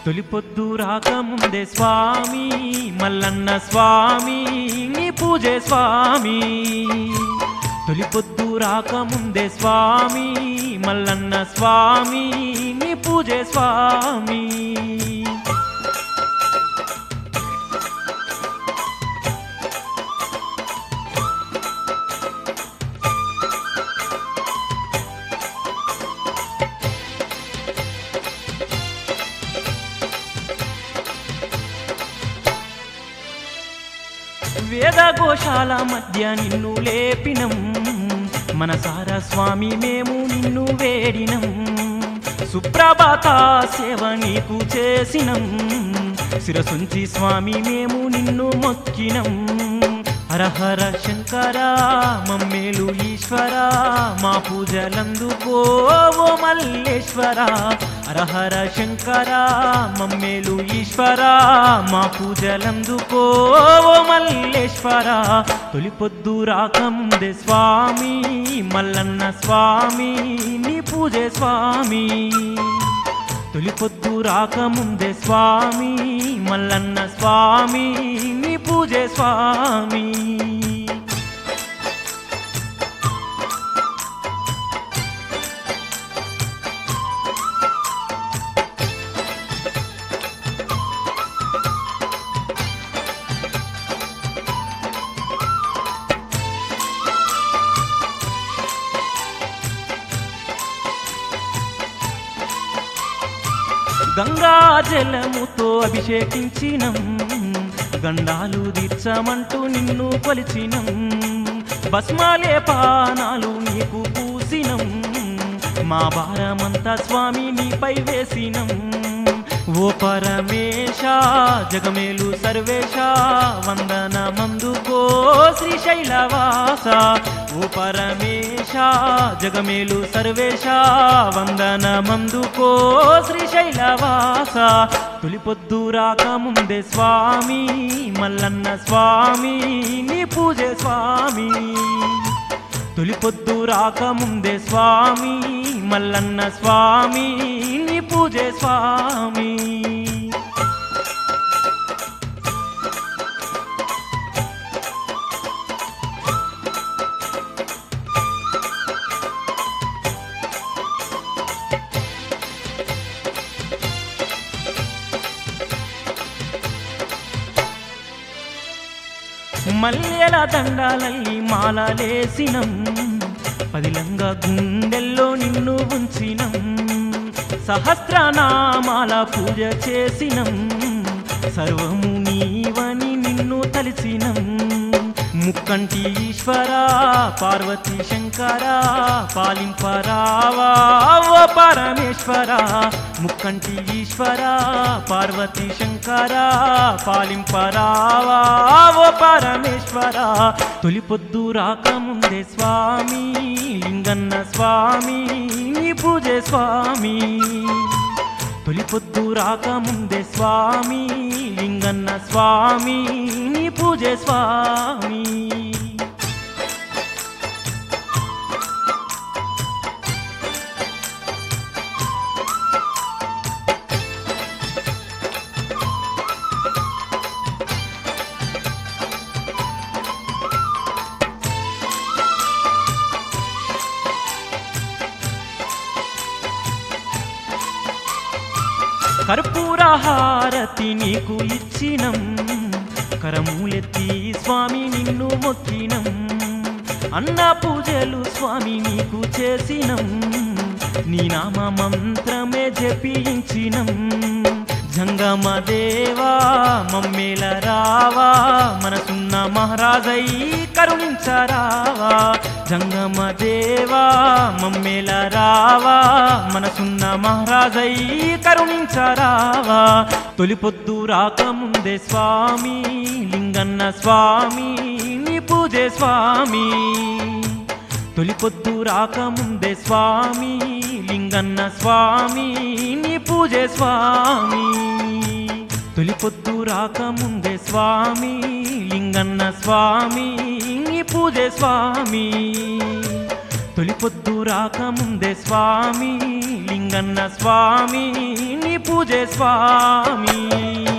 తొలిపొద్దు రాకముందే స్వామి మల్లన్న స్వామి నీ పూజే స్వామి తొలిపొద్దు రాకముందే స్వామి మల్లన్న స్వామి నీ పూజే స్వామి వేదఘోషాల మధ్య నిన్ను లేపినం మనసార స్వామి మేము నిన్ను వేడినం సుప్రభాత సేవ నీకు చేసినం శిరసుంచి స్వామి మేము నిన్ను మొక్కినం హరహర శంకర మమ్మేలు ఈశ్వర మా పూజలందుకో ఓ మల్లేశ్వర హరహర శంకర మమ్మేలు ఈశ్వర మా పూజలందుకో ఓ మల్లేశ్వర తొలిపొద్దు రాకముందే స్వామి మల్లన్న స్వామి నీ పూజే స్వామి తొలిపొద్దు రాకముందే స్వామి మల్లన్న స్వామి నీ పూజే స్వామి గంగా జలముతో అభిషేకించినం గండాలు తీర్చమంటూ నిన్ను కొలిచినం భస్మాలే పానాలు నీకు పూసినం మా భారమంతా స్వామి నీపై వేసినం ఓ పరమేశ జగమేలు సర్వేశ వందన మందుకో శ్రీశైలవాస ఓ పరమేశ జగమేలు సర్వేశ వందన మందుకో శ్రీశైలవాస తొలిపొద్దు రాకముందే స్వామి మల్లన్న స్వామి నీ పూజే స్వామి తొలిపొద్దు రాకముందే స్వామి మల్లన్న స్వామి నీ పూజే స్వామి మల్లెల దండాలల్లి మాలలేసినం పదిలంగా గుండెల్లో నిన్ను ఉంచినం సహస్రనామాల పూజ చేసినం సర్వము నీవని నిన్ను తలిచినం ముక్కంటి ఈశ్వర పార్వతీ శంకర పాలింపరావా ఓ పరమేశ్వర ముక్కంటి ఈశ్వర పార్వతీ శంకర పాలింపరావా ఓ పరమేశ్వర తొలిపొద్దు రాకముందే స్వామి లింగన్న స్వామి నీ పూజే స్వామి తొలిపొద్దు రాకముందే స్వామి లింగన్న స్వామి నీ పూజే స్వామి కర్పూర హారతి నీకు ఇచ్చినం కరములెత్తి స్వామి నిన్ను మొక్కినం అన్న పూజలు స్వామి నీకు చేసినం నీ నామ మంత్రమే జపించినం జంగమ దేవా మమ్మేల రావా మనసున్న మహారాజై కరుణించరావా జంగమ దేవా మమ్మేల రావా మనసున్న మహారాజై కరుణించరావా తొలిపొద్దు రాకముందే స్వామి లింగన్న స్వామి నీ పూజే స్వామి తొలిపొద్దు రాకముందే స్వామి లింగన్న స్వామి నీ పూజే స్వామి తొలిపొద్దు రాకముందే స్వామి లింగన్న స్వామి నీ పూజే స్వామి తొలిపొద్దు రాకముందే స్వామి లింగన్న స్వామి నీ పూజే స్వామి